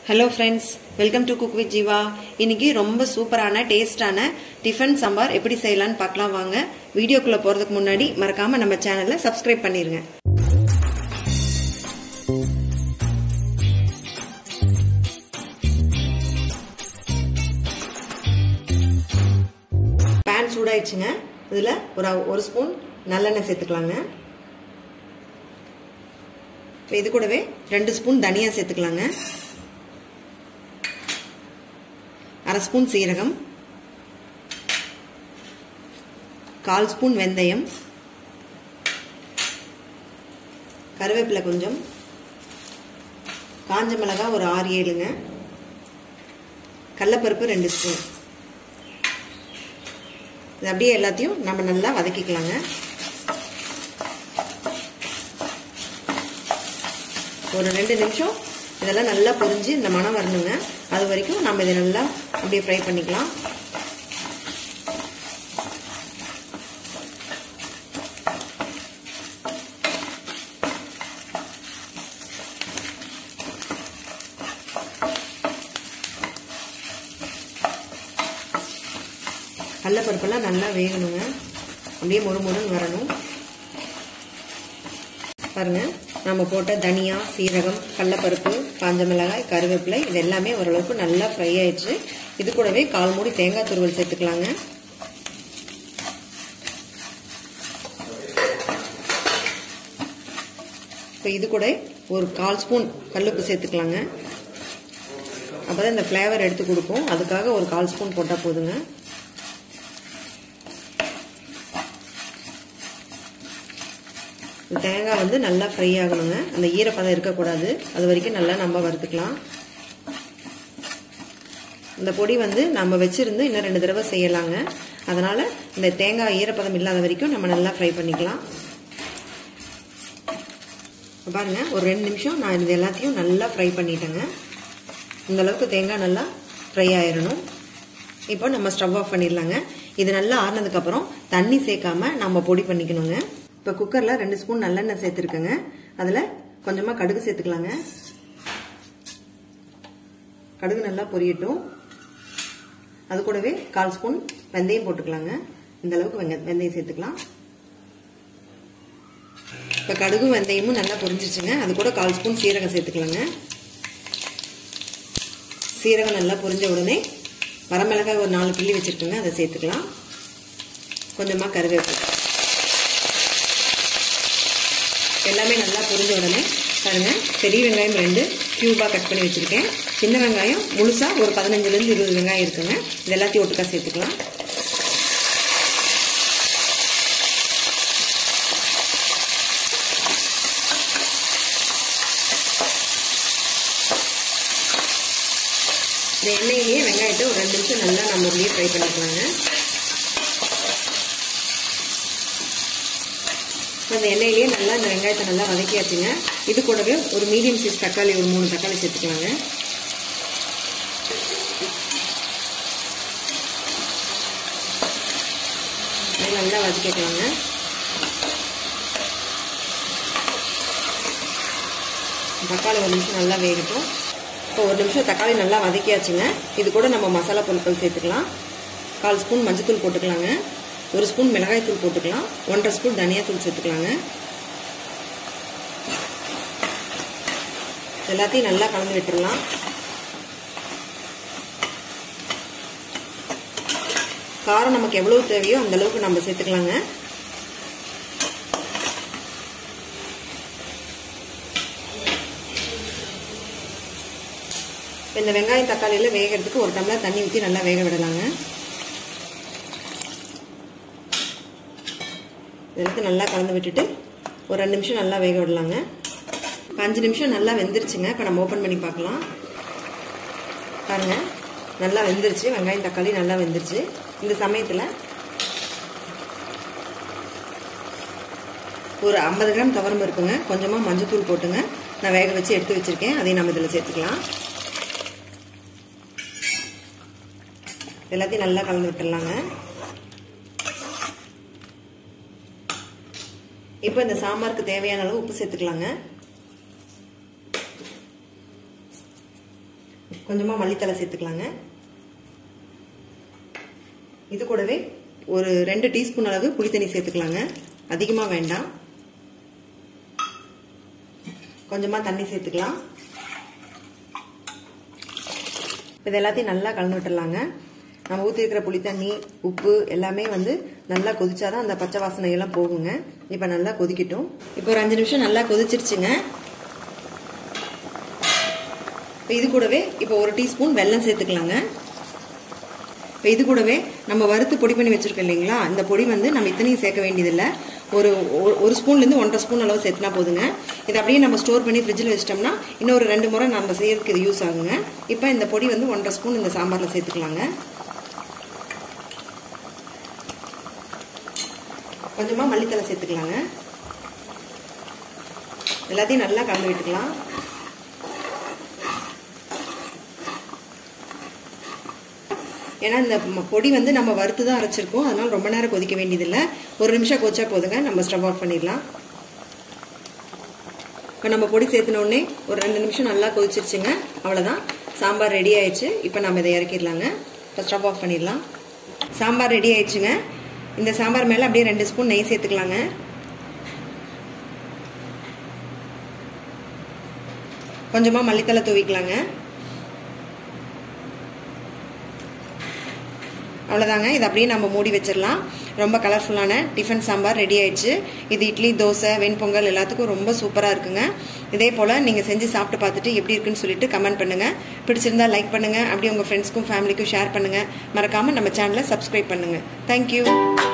hello friends welcome to cook with Jeeva இன்னைக்கு ரொம்ப சூப்பரான டேஸ்டான டிஃபன் சாம்பார் எப்படி செய்யலாம்னு பார்க்கலாம் வாங்க வீடியோக்குள்ள போறதுக்கு முன்னாடி மறக்காம நம்ம சேனலை சப்ஸ்கிரைப் பண்ணிருங்க பேன் சூடாயிடுச்சுங்க இதுல ஒரு ஒரு ஸ்பூன் நல்லெண்ணெய் சேர்த்துக்கலாங்க இப்போ இது கூடவே ரெண்டு ஸ்பூன் தனியா சேர்த்துக்கலாங்க அரை ஸ்பூன் சீரகம் கால் ஸ்பூன் வெந்தயம் கருவேப்பிலை கொஞ்சம் காஞ்ச மிளகாய் ஒரு ஆறு ஏழுங்க கடலப்பருப்பு ரெண்டு ஸ்பூன் இது அப்படியே எல்லாத்தையும் நம்ம நல்லா வதக்கிக்கலாங்க ஒரு ரெண்டு நிமிஷம் இதெல்லாம் நல்லா பொரிஞ்சு இந்த மனம் வரணுங்க அது வரைக்கும் நம்ம இதை நல்லா அப்படியே ஃப்ரை பண்ணிக்கலாம் கடலப்பருப்பெல்லாம் நல்லா வேகணுங்க அப்படியே மொறு மொறுன்னு வரணும் பாருங்க நம்ம போட்ட தனியா சீரகம் கடலப்பருப்பு காஞ்ச மிளகாய் கருவேப்பிலை இது எல்லாமே ஓரளவுக்கு நல்லா ஃப்ரை ஆயிடுச்சு இது கூடவே கால் மூடி தேங்காய் துருவல் சேர்த்துக்கலாங்க இப்போ இது கூட ஒரு கால் ஸ்பூன் கல்லுப்பு சேர்த்துக்கலாங்க அப்போதான் இந்த ஃப்ளேவர் எடுத்து கொடுக்கும் அதுக்காக ஒரு கால் ஸ்பூன் போட்டால் போதுங்க தேங்காய் வந்து நல்லா ஃப்ரை ஆகணுங்க அந்த ஈரப்பதம் இருக்கக்கூடாது அது வரைக்கும் நல்லா நம்ம வறுத்துக்கலாம் இந்த பொடி வந்து நம்ம வச்சிருந்து இன்னும் ரெண்டு தடவை செய்யலாங்க அதனால இந்த தேங்காய் ஈரப்பதம் இல்லாத வரைக்கும் நம்ம நல்லா ஃப்ரை பண்ணிக்கலாம் பாருங்க ஒரு ரெண்டு நிமிஷம் நான் இது எல்லாத்தையும் நல்லா ஃப்ரை பண்ணிட்டேங்க இந்த அளவுக்கு தேங்காய் நல்லா ஃப்ரை ஆயிடணும் இப்போ நம்ம ஸ்டவ் ஆஃப் பண்ணிடலாங்க இது நல்லா ஆறுனதுக்கப்புறம் தண்ணி சேர்க்காம நம்ம பொடி பண்ணிக்கணுங்க இப்போ குக்கரில் ரெண்டு ஸ்பூன் நல்லெண்ணெய் சேர்த்துருக்கேங்க அதில் கொஞ்சமாக கடுகு சேர்த்துக்கலாங்க கடுகு நல்லா பொரியட்டும் அது கூடவே கால் ஸ்பூன் வெந்தயம் போட்டுக்கலாங்க இந்த அளவுக்கு வெங்க வெந்தயம் சேர்த்துக்கலாம் இப்போ கடுகும் வெந்தயமும் நல்லா பொரிஞ்சிருச்சுங்க அது கூட கால் ஸ்பூன் சீரகம் சேர்த்துக்கலாங்க சீரகம் நல்லா பொரிஞ்ச உடனே வரமிளகாய் ஒரு நாலு கிள்ளி வச்சுருக்கோங்க அதை சேர்த்துக்கலாம் கொஞ்சமாக கருவேப்பிலை எல்லாமே நல்லா புரிஞ்ச உடனே பாருங்க பெரிய வெங்காயம் ரெண்டு கியூபாக கட் பண்ணி வச்சுருக்கேன் சின்ன வெங்காயம் முழுசாக ஒரு பதினஞ்சுலேருந்து இருபது வெங்காயம் இருக்குங்க இது எல்லாத்தையும் ஒட்டுக்கா சேர்த்துக்கலாம் இந்த எண்ணெயிலேயே வெங்காயத்தை ஒரு ரெண்டு நிமிஷம் நல்லா நம்ம அப்படியே ஃப்ரை பண்ணிக்கலாங்க அந்த எண்ணெயிலேயே நல்லா இந்த வெங்காயத்தை நல்லா வதக்கியாச்சுங்க இது கூடவே ஒரு மீடியம் சைஸ் தக்காளி ஒரு மூணு தக்காளி சேர்த்துக்கலாங்க நல்லா வதக்கிக்கலாங்க தக்காளி ஒரு நிமிஷம் நல்லா வேகட்டும் இப்போ ஒரு நிமிஷம் தக்காளி நல்லா வதக்கியாச்சுங்க இது கூட நம்ம மசாலா பொருட்கள் சேர்த்துக்கலாம் கால் ஸ்பூன் மஞ்சத்தூள் போட்டுக்கலாங்க ஒரு ஸ்பூன் மிளகாய் தூள் போட்டுக்கலாம் ஒன்றரை ஸ்பூன் தனியாத்தூள் சேர்த்துக்கலாங்க எல்லாத்தையும் நல்லா கலந்து விட்டுடலாம் காரம் நமக்கு எவ்வளவு தேவையோ அந்த அளவுக்கு நம்ம சேர்த்துக்கலாங்க இந்த வெங்காயம் தக்காளியில் வேகிறதுக்கு ஒரு டம்ளர் தண்ணி ஊற்றி நல்லா வேக விடலாங்க இதெல்லாத்தையும் நல்லா கலந்து விட்டுட்டு ஒரு ரெண்டு நிமிஷம் நல்லா வேக விடலாங்க அஞ்சு நிமிஷம் நல்லா வெந்துருச்சுங்க இப்போ நம்ம ஓப்பன் பண்ணி பார்க்கலாம் பாருங்க நல்லா வெந்துருச்சு வெங்காயம் தக்காளி நல்லா வெந்துருச்சு இந்த சமயத்தில் ஒரு ஐம்பது கிராம் துவரம் இருக்குங்க கொஞ்சமாக மஞ்சத்தூள் போட்டுங்க நான் வேக வச்சு எடுத்து வச்சுருக்கேன் அதையும் நம்ம இதில் சேர்த்துக்கலாம் எல்லாத்தையும் நல்லா கலந்து விட்டுடலாங்க இப்போ இந்த சாம்பாருக்கு தேவையான அளவு உப்பு சேர்த்துக்கலாங்க கொஞ்சமாக மல்லித்தலை சேர்த்துக்கலாங்க இது கூடவே ஒரு ரெண்டு டீஸ்பூன் அளவு புளித்தண்ணி சேர்த்துக்கலாங்க அதிகமாக வேண்டாம் கொஞ்சமாக தண்ணி சேர்த்துக்கலாம் இது எல்லாத்தையும் நல்லா கலந்து விட்டுடலாங்க நம்ம ஊற்றிருக்கிற புளித்தண்ணி உப்பு எல்லாமே வந்து நல்லா கொதிச்சாதான் அந்த பச்சை வாசனை எல்லாம் போகுங்க இப்போ நல்லா கொதிக்கட்டும் இப்போ ஒரு அஞ்சு நிமிஷம் நல்லா கொதிச்சிருச்சுங்க இப்போ இது கூடவே இப்போ ஒரு டீஸ்பூன் வெல்லம் சேர்த்துக்கலாங்க இப்போ இது கூடவே நம்ம வறுத்து பொடி பண்ணி வச்சிருக்கோம் இல்லைங்களா இந்த பொடி வந்து நம்ம இத்தனையும் சேர்க்க வேண்டியதில்லை ஒரு ஒரு ஸ்பூன்லேருந்து ஒன்றரை ஸ்பூன் அளவு சேர்த்துனா போதுங்க இதை அப்படியே நம்ம ஸ்டோர் பண்ணி ஃப்ரிட்ஜில் வச்சிட்டோம்னா இன்னொரு ரெண்டு முறை நம்ம செய்யறதுக்கு இது யூஸ் ஆகுங்க இப்போ இந்த பொடி வந்து ஒன்றரை ஸ்பூன் இந்த சாம்பாரில் சேர்த்துக்கலாங்க கொஞ்சமாக மல்லித்தலை சேர்த்துக்கலாங்க எல்லாத்தையும் நல்லா கலந்து விட்டுக்கலாம் ஏன்னா இந்த பொடி வந்து நம்ம வறுத்து தான் அரைச்சிருக்கோம் அதனால ரொம்ப நேரம் கொதிக்க வேண்டியதில்லை ஒரு நிமிஷம் கொதிச்சா போதுங்க நம்ம ஸ்டவ் ஆஃப் பண்ணிடலாம் இப்போ நம்ம பொடி சேர்த்துனோடனே ஒரு ரெண்டு நிமிஷம் நல்லா கொதிச்சிருச்சுங்க அவ்வளோதான் சாம்பார் ரெடி ஆயிடுச்சு இப்போ நம்ம இதை இறக்கிடலாங்க இப்போ ஸ்டவ் ஆஃப் பண்ணிடலாம் சாம்பார் ரெடி ஆயிடுச்சுங்க இந்த சாம்பார் மேலே அப்படியே ரெண்டு ஸ்பூன் நெய் சேர்த்துக்கலாங்க கொஞ்சமாக மல்லித்தலை தூவிக்கலாங்க அவ்வளோதாங்க இது அப்படியே நம்ம மூடி வச்சிடலாம் ரொம்ப கலர்ஃபுல்லான டிஃபன் சாம்பார் ரெடி ஆயிடுச்சு இது இட்லி தோசை வெண்பொங்கல் எல்லாத்துக்கும் ரொம்ப சூப்பராக இருக்குங்க இதே போல் நீங்கள் செஞ்சு சாப்பிட்டு பார்த்துட்டு எப்படி இருக்குன்னு சொல்லிட்டு கமெண்ட் பண்ணுங்கள் பிடிச்சிருந்தா லைக் பண்ணுங்கள் அப்படியே உங்கள் ஃப்ரெண்ட்ஸ்க்கும் ஃபேமிலிக்கும் ஷேர் பண்ணுங்கள் மறக்காமல் நம்ம சேனலை சப்ஸ்கிரைப் பண்ணுங்கள் தேங்க்யூ